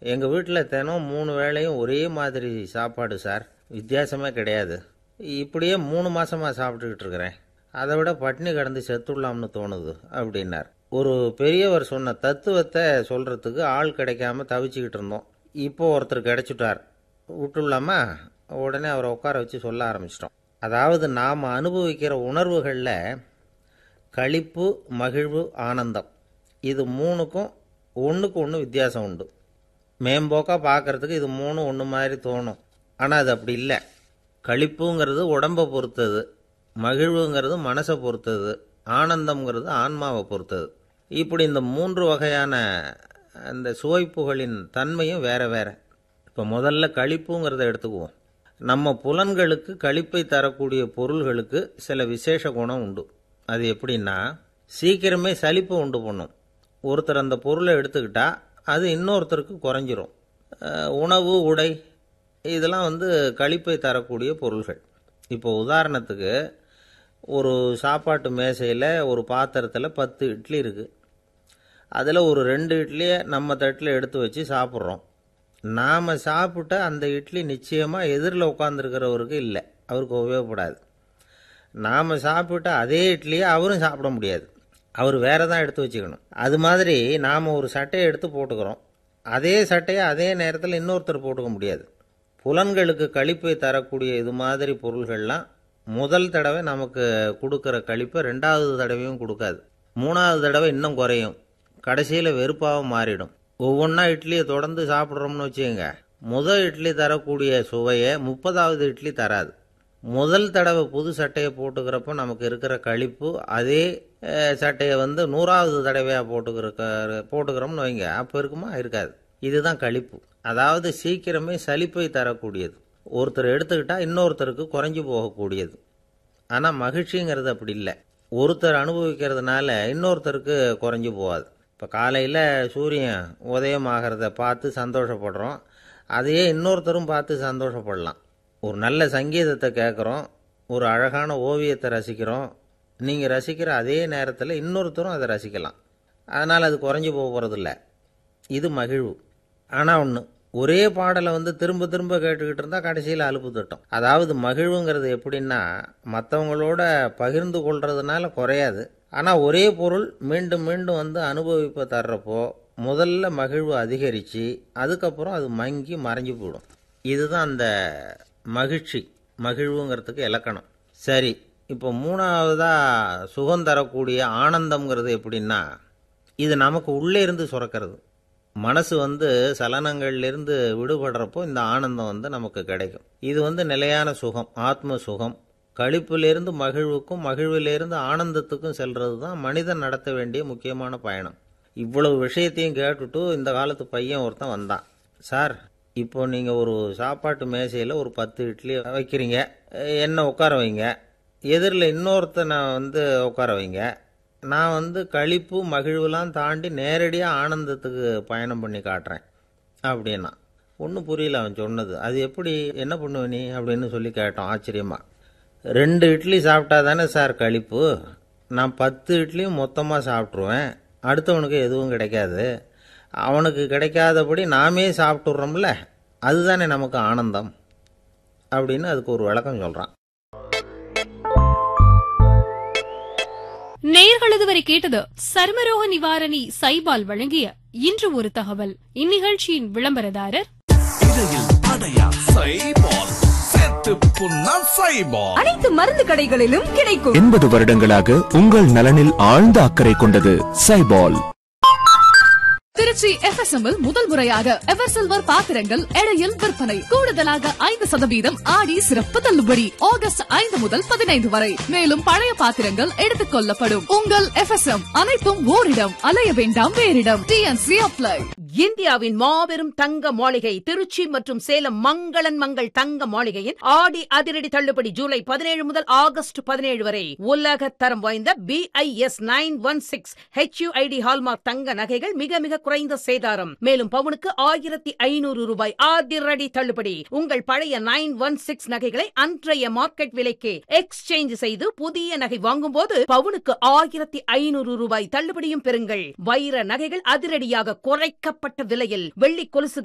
எங்கள் வீட்டில் தினம் மூணு வேளையும் ஒரே மாதிரி சாப்பாடு சார் வித்தியாசமே கிடையாது இப்படியே மூணு மாசமாக சாப்பிட்டுக்கிட்டு இருக்கிறேன் அதை விட பட்னி கிடந்து செத்துடலாம்னு தோணுது அப்படின்னார் ஒரு பெரியவர் சொன்ன தத்துவத்தை சொல்கிறதுக்கு ஆள் கிடைக்காம தவிச்சுக்கிட்டு இருந்தோம் இப்போ ஒருத்தர் கிடைச்சிட்டார் விட்டுலாமா உடனே அவரை உட்கார வச்சு சொல்ல ஆரம்பிச்சிட்டோம் அதாவது நாம் அனுபவிக்கிற உணர்வுகளில் களிப்பு மகிழ்வு ஆனந்தம் இது மூணுக்கும் ஒன்றுக்கு ஒன்று வித்தியாசம் உண்டு மேம்போக்காக பார்க்கறதுக்கு இது மூணு ஒன்று மாதிரி தோணும் ஆனால் அது அப்படி இல்லை களிப்புங்கிறது உடம்பை பொறுத்தது மகிழ்வுங்கிறது மனசை பொறுத்தது ஆனந்தம்ங்கிறது ஆன்மாவை பொறுத்தது இப்படி இந்த மூன்று வகையான அந்த சுவைப்புகளின் தன்மையும் வேற வேற இப்போ முதல்ல களிப்புங்கிறத எடுத்துக்குவோம் நம்ம புலன்களுக்கு களிப்பை தரக்கூடிய பொருள்களுக்கு சில விசேஷ குணம் உண்டு அது எப்படின்னா சீக்கிரமே சலிப்பு உண்டு பண்ணும் ஒருத்தர் அந்த பொருளை எடுத்துக்கிட்டா அது இன்னொருத்தருக்கு குறைஞ்சிரும் அஹ் உணவு உடை இதெல்லாம் வந்து களிப்பை தரக்கூடிய பொருள்கள் இப்போ உதாரணத்துக்கு ஒரு சாப்பாட்டு மேசையில் ஒரு பாத்திரத்தில் பத்து இட்லி இருக்குது அதில் ஒரு ரெண்டு இட்லியை நம்ம தட்டில் எடுத்து வச்சு சாப்பிட்றோம் நாம் சாப்பிட்ட அந்த இட்லி நிச்சயமாக எதிரில் உட்காந்துருக்கிறவருக்கு இல்லை அவருக்கு உபயோகப்படாது நாம் சாப்பிட்ட அதே இட்லியை அவரும் சாப்பிட முடியாது அவர் வேற தான் எடுத்து வச்சுக்கணும் அது மாதிரி நாம் ஒரு சட்டையை எடுத்து போட்டுக்கிறோம் அதே சட்டையை அதே நேரத்தில் இன்னொருத்தர் போட்டுக்க முடியாது புலன்களுக்கு கழிப்பை தரக்கூடிய இது மாதிரி பொருள்கள்லாம் முதல் தடவை நமக்கு கொடுக்குற கழிப்பை ரெண்டாவது தடவையும் கொடுக்காது மூணாவது தடவை இன்னும் குறையும் கடைசியில் வெறுப்பாகவும் மாறிடும் ஒவ்வொன்றா இட்லியை தொடர்ந்து சாப்பிட்றோம்னு வச்சுக்கோங்க முதல் இட்லி தரக்கூடிய சுவையை முப்பதாவது இட்லி தராது முதல் தடவை புது சட்டையை போட்டுக்கிறப்போ நமக்கு இருக்கிற கழிப்பு அதே அஹ், சட்டையை வந்து நூறாவது தடவையாக போட்டுக்கிற போட்டுக்கிறோம்னு வைங்க அப்போ இருக்குமா இருக்காது இதுதான் கழிப்பு அதாவது சீக்கிரமே சலிப்பை தரக்கூடியது ஒருத்தர் எடுத்துக்கிட்டா இன்னொருத்தருக்கு குறைஞ்சு போகக்கூடியது ஆனால் மகிழ்ச்சிங்கிறது அப்படி இல்லை ஒருத்தர் அனுபவிக்கிறதுனால இன்னொருத்தருக்கு குறைஞ்சு போகாது இப்போ காலையில் சூரியன் உதயம் ஆகிறத பார்த்து சந்தோஷப்படுறோம் அதையே இன்னொருத்தரும் பார்த்து சந்தோஷப்படலாம் ஒரு நல்ல சங்கீதத்தை கேட்குறோம் ஒரு அழகான ஓவியத்தை ரசிக்கிறோம் நீங்கள் ரசிக்கிற அதே நேரத்தில் இன்னொருத்தரும் அதை ரசிக்கலாம் அதனால் அது குறைஞ்சி போக போகிறதில்ல இது மகிழ்வு ஆனால் ஒன்று ஒரே பாடலை வந்து திரும்ப திரும்ப கேட்டுக்கிட்டு இருந்தால் கடைசியில் அலுப்பு தட்டும் அதாவது மகிழ்வுங்கிறது எப்படின்னா மற்றவங்களோட பகிர்ந்து கொள்றதுனால குறையாது ஆனால் ஒரே பொருள் மீண்டும் மீண்டும் வந்து அனுபவிப்பை தர்றப்போ முதல்ல மகிழ்வு அதிகரித்து அதுக்கப்புறம் அது மங்கி மறைஞ்சு போயிடும் இதுதான் அந்த மகிழ்ச்சி மகிழ்வுங்கிறதுக்கு இலக்கணம் சரி இப்போ மூணாவதாக சுகம் தரக்கூடிய ஆனந்தம்ங்கிறது எப்படின்னா இது நமக்கு உள்ளே இருந்து சுரக்கிறது மனசு வந்து சலனங்கள்லேருந்து விடுபடுறப்போ இந்த ஆனந்தம் வந்து நமக்கு கிடைக்கும் இது வந்து நிலையான சுகம் ஆத்ம சுகம் களிப்பிலிருந்து மகிழ்வுக்கும் மகிழ்விலிருந்து ஆனந்தத்துக்கும் செல்றது தான் மனிதன் நடத்த வேண்டிய முக்கியமான பயணம் இவ்வளவு விஷயத்தையும் கேட்டுட்டு இந்த காலத்து பையன் ஒருத்தன் வந்தான் சார் இப்போ நீங்கள் ஒரு சாப்பாட்டு மேசையில் ஒரு பத்து இட்லி வைக்கிறீங்க என்ன உட்கார வைங்க எதிரில் இன்னொருத்தனை வந்து உட்கார வைங்க நான் வந்து களிப்பு மகிழ்வுலாம் தாண்டி நேரடியாக ஆனந்தத்துக்கு பயணம் பண்ணி காட்டுறேன் அப்படின்னா ஒன்றும் புரியல அவன் சொன்னது அது எப்படி என்ன பண்ணுவ நீ அப்படின்னு சொல்லி கேட்டோம் ஆச்சரியமா ரெண்டு இட்லி சாப்பிட்டா தானே சார் களிப்பு நான் பத்து இட்லியும் மொத்தமாக சாப்பிட்ருவேன் அடுத்தவனுக்கு எதுவும் கிடைக்காது அவனுக்கு கிடைக்காதபடி நாமே சாப்பிட்டுறோம்ல அதுதானே நமக்கு ஆனந்தம் அப்படின்னு அதுக்கு ஒரு விளக்கம் சொல்கிறான் நேயர்கள் இதுவரை கேட்டது சர்மரோக நிவாரணி சைபால் வழங்கிய இன்று ஒரு தகவல் இந்நிகழ்ச்சியின் விளம்பரதாரர் இடையில் அடையா சைபால் சேர்த்து புண்ணா சைபால் அனைத்து மருந்து கடைகளிலும் கிடைக்கும் எண்பது வருடங்களாக உங்கள் நலனில் ஆழ்ந்த அக்கறை கொண்டது சைபால் திருச்சி எஃப்எஸ்எம் முதல் முறையாக எவர் சில்வர் பாத்திரங்கள் எடையில் விற்பனை கூடுதலாக ஐந்து சதவீதம் ஆடி சிறப்பு தள்ளுபடி ஆகஸ்ட் ஐந்து முதல் பதினைந்து வரை மேலும் பழைய பாத்திரங்கள் எடுத்துக் கொள்ளப்படும் உங்கள் எஃப்எஸ்எம் அனைத்தும் ஓரிடம் அலைய வேண்டாம் வேறிடம் டிஎன்சி அப்ளை இந்தியாவின் மாபெரும் தங்க மாளிகை திருச்சி மற்றும் சேலம் மங்களன் மங்கள் தங்க மாளிகையின் ஆடி அதிரடி தள்ளுபடி ஜூலை பதினேழு முதல் ஆகஸ்ட் பதினேழு வரை உலக தரம் வாய்ந்த BIS nine one six HUID hallmark தங்க நகைகள் மிக மிக குறைந்த சேதாரம் மேலும் பவுனுக்கு ஆயிரத்தி ஐநூறு ரூபாய் அதிரடி தள்ளுபடி உங்கள் பழைய நைன் ஒன் சிக்ஸ் நகைகளை அன்றைய மார்க்கெட் விலைக்கு எக்ஸ்சேஞ்ச் செய்து புதிய நகை வாங்கும்போது பவுனுக்கு ஆயிரத்தி ஐநூறு ரூபாய் தள்ளுபடியும் பெறுங்கள் வைர நகைகள் அதிரடியாக குறைக்கப்பட்ட விலையில் வெள்ளி கொலுசு